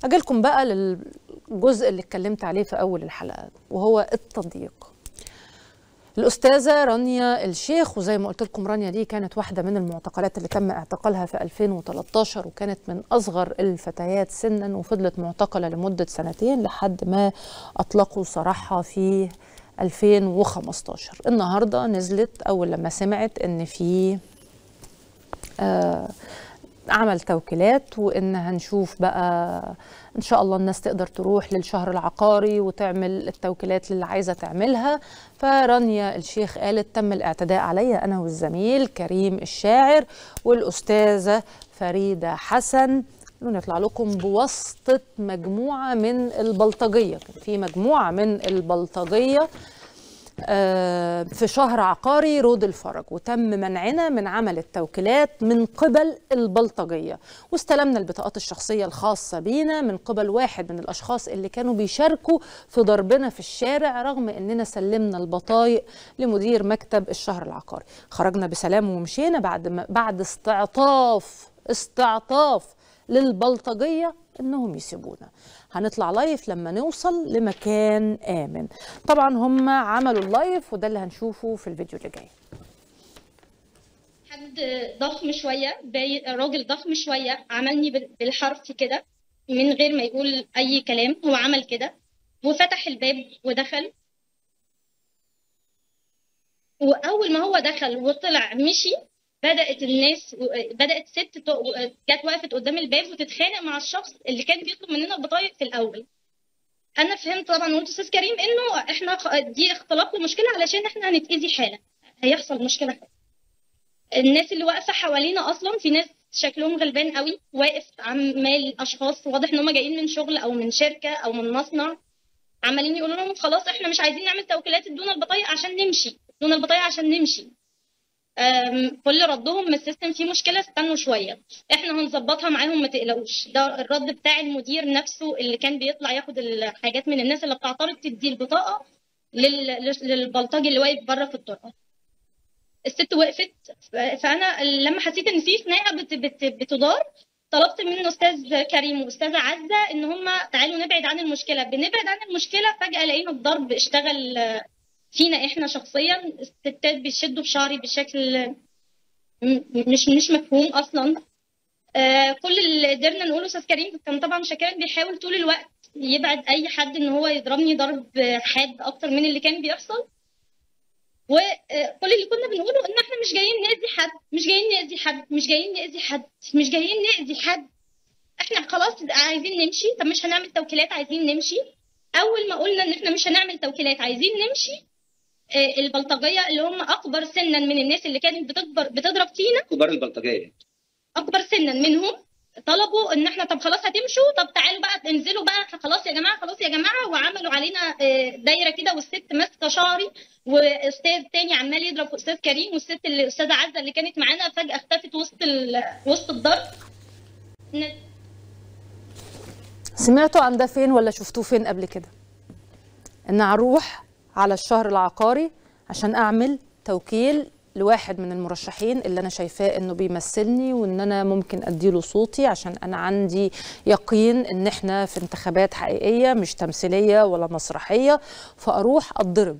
اجيلكم بقى للجزء اللي اتكلمت عليه في اول الحلقه وهو التضييق الأستاذة رانيا الشيخ وزي ما قلت لكم رانيا دي كانت واحدة من المعتقلات اللي تم اعتقالها في 2013 وكانت من أصغر الفتيات سنا وفضلت معتقلة لمدة سنتين لحد ما أطلقوا سراحها في 2015 النهاردة نزلت أول لما سمعت إن في آه عمل توكيلات وان هنشوف بقى ان شاء الله الناس تقدر تروح للشهر العقاري وتعمل التوكيلات اللي عايزه تعملها فرانيا الشيخ قالت تم الاعتداء عليا انا والزميل كريم الشاعر والاستاذه فريده حسن نطلع لكم بواسطه مجموعه من البلطجيه كان في مجموعه من البلطجيه في شهر عقاري رود الفرج وتم منعنا من عمل التوكيلات من قبل البلطجية واستلمنا البطاقات الشخصية الخاصة بينا من قبل واحد من الأشخاص اللي كانوا بيشاركوا في ضربنا في الشارع رغم أننا سلمنا البطايق لمدير مكتب الشهر العقاري خرجنا بسلام ومشينا بعد ما بعد استعطاف استعطاف للبلطجية انهم يسيبونا هنطلع لايف لما نوصل لمكان امن طبعا هم عملوا اللايف وده اللي هنشوفه في الفيديو اللي جاي حد ضخم شويه باي راجل ضخم شويه عملني بالحرف كده من غير ما يقول اي كلام هو عمل كده وفتح الباب ودخل واول ما هو دخل وطلع مشي بدات الناس بدات ست جت وقفت قدام الباب وتتخانق مع الشخص اللي كان بيطلب مننا البطايق في الاول انا فهمت طبعا قلت استاذ كريم انه احنا دي اختلاق ومشكله علشان احنا هنتاذي حالا هيحصل مشكله حالا. الناس اللي واقفه حوالينا اصلا في ناس شكلهم غلبان قوي واقف عمال اشخاص واضح ان هم جايين من شغل او من شركه او من مصنع عمالين يقولوا لهم خلاص احنا مش عايزين نعمل توكيلات ادونا البطايق عشان نمشي ادونا البطايق عشان نمشي كل ردهم من السيستم فيه مشكله استنوا شويه احنا هنظبطها معاهم ما تقلقوش ده الرد بتاع المدير نفسه اللي كان بيطلع ياخد الحاجات من الناس اللي بتعترض تدي البطاقه للبلطجي اللي واقف بره في الطرقه الست وقفت فانا لما حسيت ان في خناقه بت بت بتدار طلبت من استاذ كريم واستاذه عزه ان هم تعالوا نبعد عن المشكله بنبعد عن المشكله فجاه لقينا الضرب اشتغل فينا احنا شخصيا الستات بيشدوا في شعري بشكل مش مش مفهوم اصلا آه كل اللي قدرنا نقوله استاذ كريم كان طبعا شكرا بيحاول طول الوقت يبعد اي حد ان هو يضربني ضرب حاد اكتر من اللي كان بيحصل وكل اللي كنا بنقوله ان احنا مش جايين نأذي حد مش جايين نأذي حد مش جايين نأذي حد مش جايين نأذي حد احنا خلاص عايزين نمشي طب مش هنعمل توكيلات عايزين نمشي اول ما قلنا ان احنا مش هنعمل توكيلات عايزين نمشي البلطجيه اللي هم اكبر سنا من الناس اللي كانت بتكبر بتضرب فينا كبار البلطجيه اكبر سنا منهم طلبوا ان احنا طب خلاص هتمشوا طب تعالوا بقى انزلوا بقى خلاص يا جماعه خلاص يا جماعه وعملوا علينا دايره كده والست ماسكه شعري واستاذ تاني عمال يضرب في استاذ كريم والست اللي استاذه عزه اللي كانت معانا فجاه اختفت وسط وسط الضرب سمعتوا عن ده فين ولا شفتوه فين قبل كده ان هروح على الشهر العقاري عشان اعمل توكيل لواحد من المرشحين اللي انا شايفاه انه بيمثلني وان انا ممكن اديله صوتي عشان انا عندي يقين ان احنا في انتخابات حقيقيه مش تمثيليه ولا مسرحيه فاروح اتضرب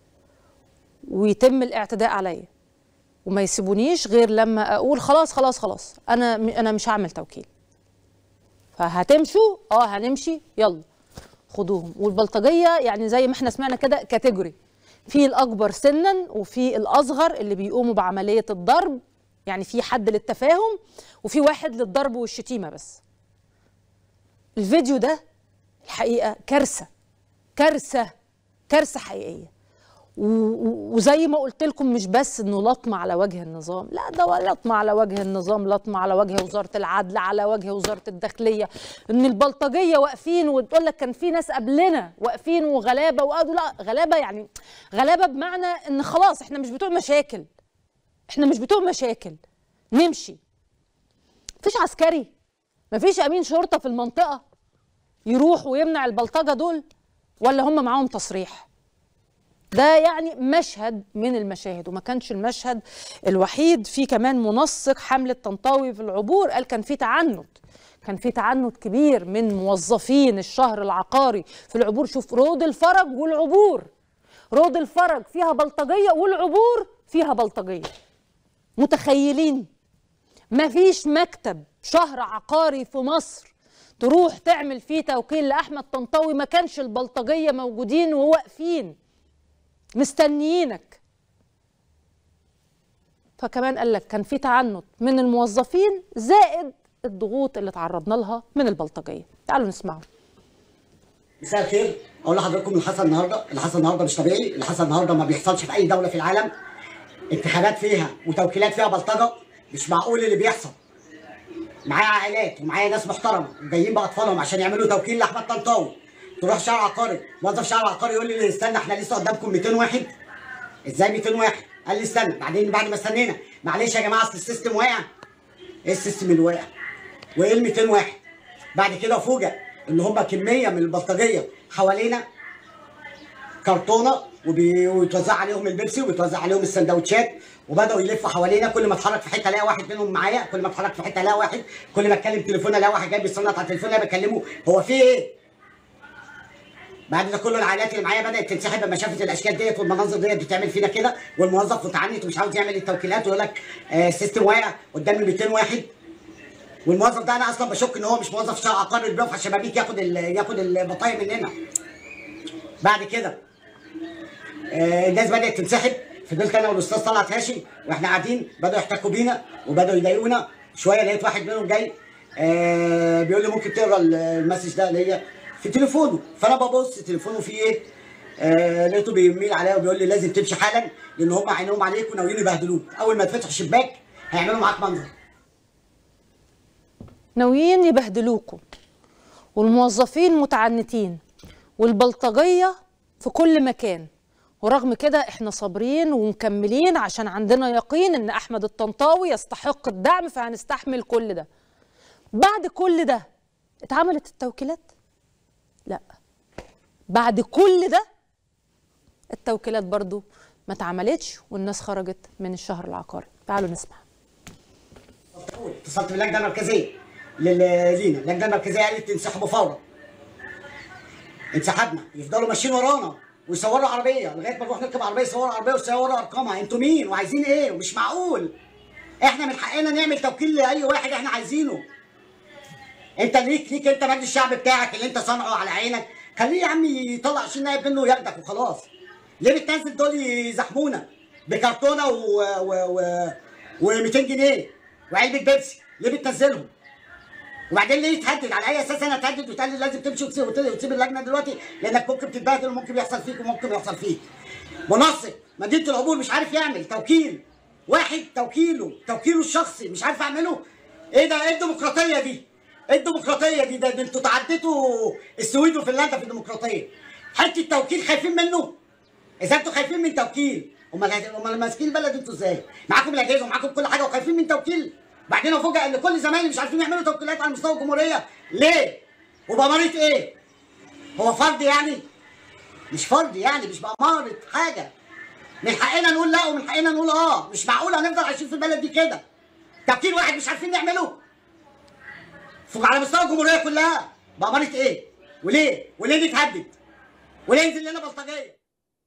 ويتم الاعتداء عليا وما يسيبونيش غير لما اقول خلاص خلاص خلاص انا انا مش هعمل توكيل فهتمشوا اه هنمشي يلا خدوهم والبلطجيه يعني زي ما احنا سمعنا كده كاتيجوري في الاكبر سنا وفي الاصغر اللي بيقوموا بعمليه الضرب يعني في حد للتفاهم وفي واحد للضرب والشتيمه بس الفيديو ده الحقيقه كارثه كارثه كارثه حقيقيه وزي ما قلت لكم مش بس انه لطمه على وجه النظام لا ده لطمه على وجه النظام لطمه على وجه وزاره العدل على وجه وزاره الداخليه ان البلطجيه واقفين وتقول لك كان في ناس قبلنا واقفين وغلابه وقالوا لا غلابه يعني غلابه بمعنى ان خلاص احنا مش بتوع مشاكل احنا مش بتوع مشاكل نمشي مفيش عسكري مفيش امين شرطه في المنطقه يروح ويمنع البلطجه دول ولا هم معاهم تصريح ده يعني مشهد من المشاهد وما كانش المشهد الوحيد في كمان منسق حملة طنطاوي في العبور قال كان في تعنت كان في تعنت كبير من موظفين الشهر العقاري في العبور شوف رود الفرج والعبور رود الفرج فيها بلطجيه والعبور فيها بلطجيه متخيلين مفيش مكتب شهر عقاري في مصر تروح تعمل فيه توكيل لاحمد طنطاوي ما كانش البلطجيه موجودين وواقفين مستنيينك فكمان قال لك كان في تعنت من الموظفين زائد الضغوط اللي تعرضنا لها من البلطجيه تعالوا نسمعه مساء الخير اقول لحضراتكم اللي حصل النهارده اللي حصل النهارده مش طبيعي اللي حصل النهارده ما بيحصلش في اي دوله في العالم انتخابات فيها وتوكيلات فيها بلطجه مش معقول اللي بيحصل معايا عائلات ومعايا ناس محترمه وجايين باطفالهم عشان يعملوا توكيل لاحمد طنطاوي تروح شارع عقاري موظف شارع عقاري يقول لي استنى احنا لسه قدامكم 200 واحد ازاي 200 واحد قال لي استنى بعدين بعد ما استنينا معلش يا جماعه اصل السيستم واقع ايه السيستم اللي واقع وايه ال 200 واحد بعد كده فوجئ ان هم كميه من البلطجيه حوالينا كرتونه وبي- ويتوزع عليهم البيبسي وبيتوزع عليهم السندوتشات وبداوا يلفوا حوالينا كل ما اتحرك في حته الاقي واحد منهم معايا كل ما اتحرك في حته الاقي واحد كل ما اتكلم تليفون الاقي واحد جاي بيصنط على التليفون انا بكلمه هو في ايه؟ بعد ده كله العائلات اللي معايا بدات تنسحب لما شافت الاشكال ديت والمناظر ديت بتعمل فينا كده والموظف متعنت ومش عاوز يعمل التوكيلات ويقول لك آه السيستم واقع قدامي 200 واحد والموظف ده انا اصلا بشك ان هو مش موظف شارع عقاري اللي بيقف على الشبابيك ياخد ال- ياخد البطايق مننا بعد كده آه، الناس بدات تنسحب فضلت انا والاستاذ طلعت هاشم واحنا قاعدين بداوا يحتكوا بينا وبداوا يضايقونا شويه لقيت واحد منهم جاي آه بيقول لي ممكن تقرا ال- المسج ده ليا في تليفونه فانا ببص تليفونه فيه ايه آه لقيته بيميل عليا وبيقول لي لازم تمشي حالا لان هم عينهم عليك وناويين يبهدلوك اول ما تفتح الشباك هيعملوا معاك منظر ناويين يبهدلوكوا والموظفين متعنتين والبلطجية في كل مكان ورغم كده احنا صابرين ومكملين عشان عندنا يقين ان احمد الطنطاوي يستحق الدعم فهنستحمل كل ده بعد كل ده اتعملت التوكيلات لا بعد كل ده التوكيلات برضو ما اتعملتش والناس خرجت من الشهر العقاري تعالوا نسمع اتصلت باللجنه المركزيه لل- لينا اللجنه المركزيه قالت انسحبوا فورا انسحبنا يفضلوا ماشيين ورانا ويصوروا عربيه لغايه ما نروح نركب عربيه يصوروا عربيه ويصوروا ارقامها انتوا مين وعايزين ايه ومش معقول احنا من حقنا نعمل توكيل لاي واحد احنا عايزينه انت ليك ليك انت مجلس الشعب بتاعك اللي انت صانعه على عينك خليه يا عم يطلع 20 نائب منه وياخدك وخلاص ليه بتنزل دول يزحمونا بكرتونه و و و و200 جنيه وعلبه بيبسي ليه بتنزلهم وبعدين ليه تهدد على اي اساس انا اتهدد وتقول لي لازم تمشي وتسيب وتسيب وتسيب اللجنه دلوقتي لانك ممكن تتبهدل وممكن يحصل فيك وممكن يحصل فيك منسق مدينه العبور مش عارف يعمل توكيل واحد توكيله توكيله الشخصي مش عارف اعمله ايه ده ايه الديمقراطيه دي ايه الديمقراطيه دي ده, ده انتوا تعديتوا السويد وفنلندا في الديمقراطيه حته توكيل خايفين منه اذا انتوا خايفين من توكيل امال امال ماسكين البلد انتوا ازاي معاكم الاجهزه ومعاكم كل حاجه وخايفين من توكيل بعدين افوجئ ان كل زمايلي مش عارفين يعملوا توكيلات على مستوى الجمهوريه ليه وبأمارة ايه هو فرض يعني مش فرض يعني مش بأمارة حاجه من حقنا نقول لا ومن حقنا نقول اه مش معقول هنفضل عايشين في البلد دي كده توكيل واحد مش عارفين نعمله فوق على مستوى الجمهوريه كلها بأمارة ايه وليه وليه نتهدد وليه ينزل لنا بلطجيه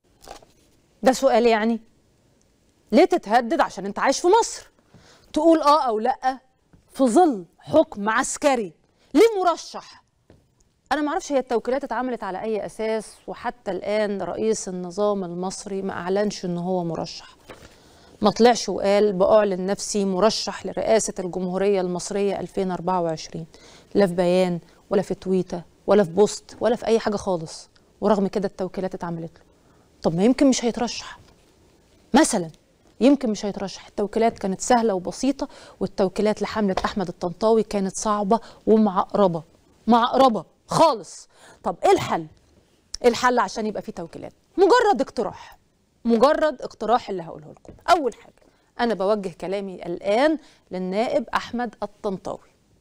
ده سؤال يعني ليه تتهدد عشان انت عايش في مصر تقول اه او لا في ظل حكم عسكري ليه مرشح انا ما اعرفش هي التوكيلات اتعملت على اي اساس وحتى الان رئيس النظام المصري ما اعلنش ان هو مرشح ما طلعش وقال باعلن نفسي مرشح لرئاسه الجمهوريه المصريه 2024 لا في بيان ولا في تويته ولا في بوست ولا في اي حاجه خالص ورغم كده التوكيلات اتعملت له طب ما يمكن مش هيترشح مثلا يمكن مش هيترشح التوكيلات كانت سهلة وبسيطة والتوكيلات لحملة أحمد الطنطاوي كانت صعبة ومعقربة معقربة خالص طب إيه الحل؟ إيه الحل عشان يبقى فيه توكيلات؟ مجرد اقتراح مجرد اقتراح اللي هقوله لكم أول حاجة أنا بوجه كلامي الآن للنائب أحمد الطنطاوي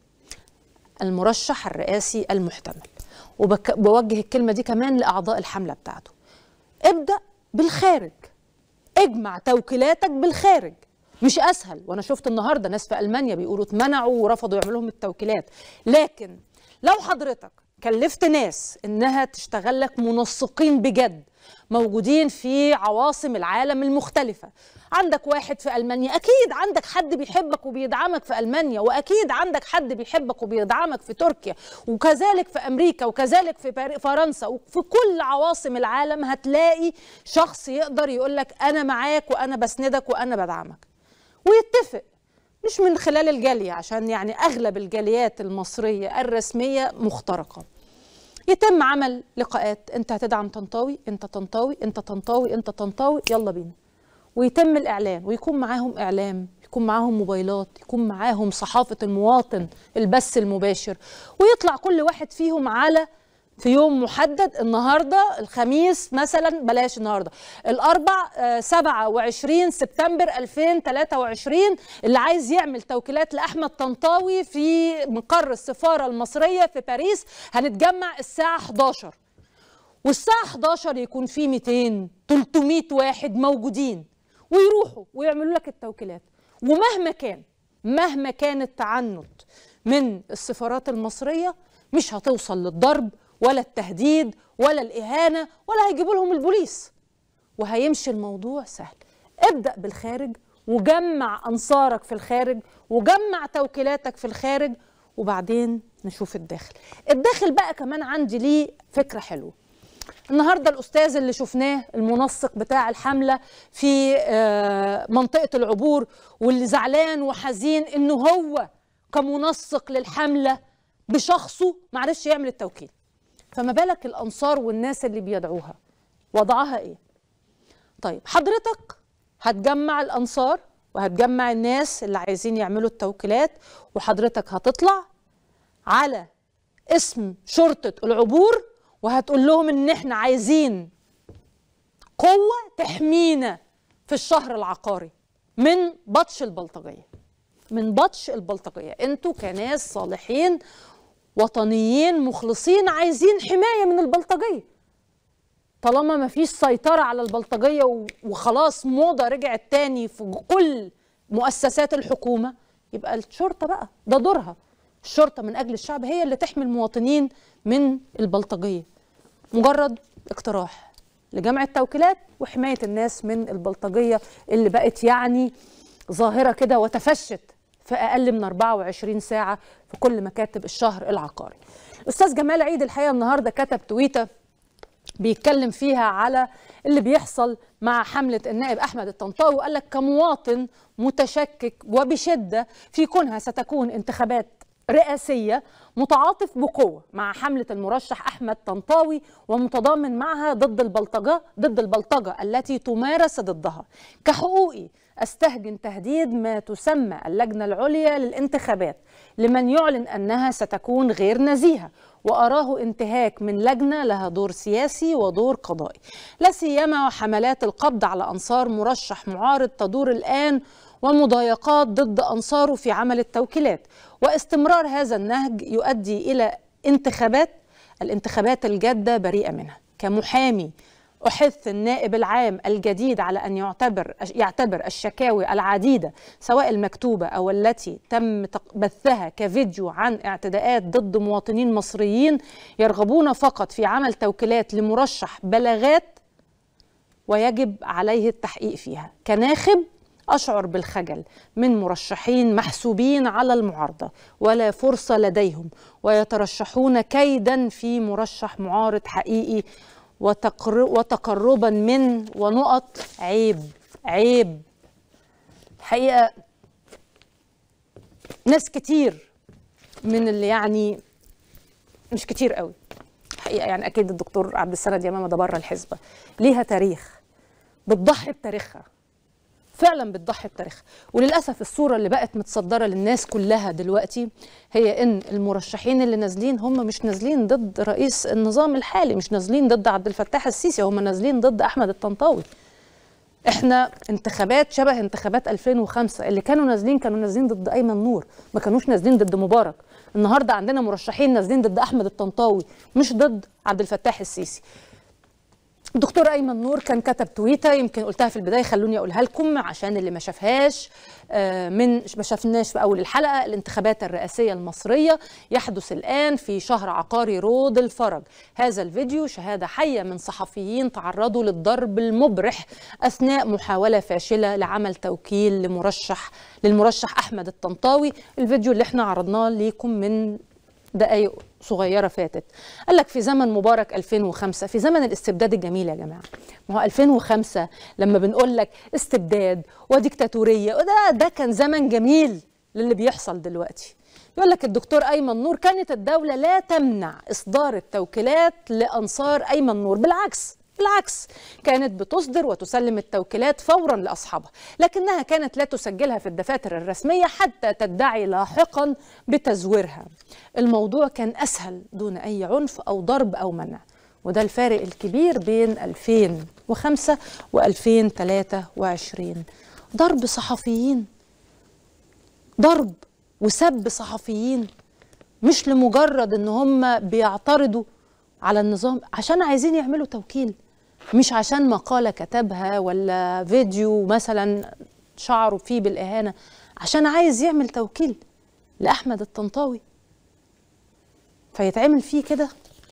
المرشح الرئاسي المحتمل وبوجه الكلمة دي كمان لأعضاء الحملة بتاعته ابدأ بالخارج اجمع توكيلاتك بالخارج مش اسهل وانا شفت النهارده ناس في المانيا بيقولوا اتمنعوا ورفضوا يعملوا لهم التوكيلات لكن لو حضرتك كلفت ناس انها تشتغل لك منسقين بجد موجودين في عواصم العالم المختلفة عندك واحد في ألمانيا أكيد عندك حد بيحبك وبيدعمك في ألمانيا وأكيد عندك حد بيحبك وبيدعمك في تركيا وكذلك في أمريكا وكذلك في بار- فرنسا وفي كل عواصم العالم هتلاقي شخص يقدر يقولك أنا معاك وأنا بسندك وأنا بدعمك ويتفق مش من خلال الجالية عشان يعني أغلب الجاليات المصرية الرسمية مخترقة يتم عمل لقاءات انت هتدعم طنطاوي انت طنطاوي انت طنطاوي انت طنطاوي يلا بينا ويتم الاعلان ويكون معاهم اعلام يكون معاهم موبايلات يكون معاهم صحافه المواطن البث المباشر ويطلع كل واحد فيهم على في يوم محدد النهارده الخميس مثلا بلاش النهارده الاربع آه، 27 سبتمبر 2023 اللي عايز يعمل توكيلات لاحمد طنطاوي في مقر السفاره المصريه في باريس هنتجمع الساعه 11 والساعة 11 يكون في 200 300 واحد موجودين ويروحوا ويعملوا لك التوكيلات ومهما كان مهما كان التعنت من السفارات المصرية مش هتوصل للضرب ولا التهديد ولا الإهانة ولا هيجيبوا لهم البوليس وهيمشي الموضوع سهل ابدأ بالخارج وجمع أنصارك في الخارج وجمع توكيلاتك في الخارج وبعدين نشوف الداخل الداخل بقى كمان عندي ليه فكرة حلوة النهارده الاستاذ اللي شفناه المنسق بتاع الحمله في آه، منطقه العبور واللي زعلان وحزين انه هو كمنسق للحمله بشخصه معرفش يعمل التوكيل فما بالك الانصار والناس اللي بيدعوها وضعها ايه طيب حضرتك هتجمع الانصار وهتجمع الناس اللي عايزين يعملوا التوكيلات وحضرتك هتطلع على اسم شرطة العبور وهتقول لهم ان احنا عايزين قوة تحمينا في الشهر العقاري من بطش البلطجية من بطش البلطجية انتوا كناس صالحين وطنيين مخلصين عايزين حماية من البلطجية طالما ما فيش سيطرة على البلطجية و- وخلاص موضة رجعت تاني في كل مؤسسات الحكومة يبقى الشرطة بقى ده دورها الشرطة من أجل الشعب هي اللي تحمي المواطنين من البلطجية مجرد اقتراح لجمع التوكيلات وحماية الناس من البلطجية اللي بقت يعني ظاهرة كده وتفشت في أقل من 24 ساعة في كل مكاتب الشهر العقاري الأستاذ جمال عيد الحقيقة النهاردة كتب تويتة بيتكلم فيها على اللي بيحصل مع حملة النائب أحمد الطنطاوي وقال لك كمواطن متشكك وبشدة في كونها ستكون انتخابات رئاسية متعاطف بقوة مع حملة المرشح أحمد طنطاوي ومتضامن معها ضد البلطجة ضد البلطجة التي تمارس ضدها كحقوقي أستهجن تهديد ما تسمى اللجنة العليا للانتخابات لمن يعلن أنها ستكون غير نزيهة وأراه انتهاك من لجنة لها دور سياسي ودور قضائي لا سيما وحملات القبض على أنصار مرشح معارض تدور الآن ومضايقات ضد أنصاره في عمل التوكيلات واستمرار هذا النهج يؤدي إلى انتخابات الانتخابات الجادة بريئة منها كمحامي أحث النائب العام الجديد على أن يعتبر يعتبر الشكاوي العديدة سواء المكتوبة أو التي تم تق- بثها كفيديو عن اعتداءات ضد مواطنين مصريين يرغبون فقط في عمل توكيلات لمرشح بلاغات ويجب عليه التحقيق فيها كناخب أشعر بالخجل من مرشحين محسوبين على المعارضة ولا فرصة لديهم ويترشحون كيدا في مرشح معارض حقيقي وتقر- وتقربا من ونقط عيب عيب الحقيقة ناس كتير من اللي يعني مش كتير قوي الحقيقة يعني أكيد الدكتور عبد السند يمامة ده بره الحزبة ليها تاريخ بتضحي بتاريخها فعلا بتضحي بتاريخها وللاسف الصوره اللي بقت متصدره للناس كلها دلوقتي هي ان المرشحين اللي نازلين هم مش نازلين ضد رئيس النظام الحالي مش نازلين ضد عبد الفتاح السيسي هم نازلين ضد احمد الطنطاوي احنا انتخابات شبه انتخابات 2005 اللي كانوا نازلين كانوا نازلين ضد ايمن نور ما كانوش نازلين ضد مبارك النهارده عندنا مرشحين نازلين ضد احمد الطنطاوي مش ضد عبد الفتاح السيسي الدكتور ايمن نور كان كتب تويته يمكن قلتها في البدايه خلوني اقولها لكم عشان اللي ما شافهاش آه، من ما شافناش في اول الحلقه الانتخابات الرئاسيه المصريه يحدث الان في شهر عقاري رود الفرج هذا الفيديو شهاده حيه من صحفيين تعرضوا للضرب المبرح اثناء محاوله فاشله لعمل توكيل لمرشح للمرشح احمد الطنطاوي الفيديو اللي احنا عرضناه ليكم من دقايق صغيره فاتت قال لك في زمن مبارك 2005 في زمن الاستبداد الجميل يا جماعه ما هو 2005 لما بنقول لك استبداد وديكتاتوريه وده ده كان زمن جميل للي بيحصل دلوقتي يقول لك الدكتور ايمن نور كانت الدوله لا تمنع اصدار التوكيلات لانصار ايمن نور بالعكس بالعكس كانت بتصدر وتسلم التوكيلات فورا لاصحابها لكنها كانت لا تسجلها في الدفاتر الرسميه حتى تدعي لاحقا بتزويرها الموضوع كان اسهل دون اي عنف او ضرب او منع وده الفارق الكبير بين 2005 و2023 ضرب صحفيين ضرب وسب صحفيين مش لمجرد ان هم بيعترضوا على النظام عشان عايزين يعملوا توكيل مش عشان مقالة كتبها ولا فيديو مثلا شعروا فيه بالإهانة عشان عايز يعمل توكيل لأحمد الطنطاوي فيتعمل فيه كده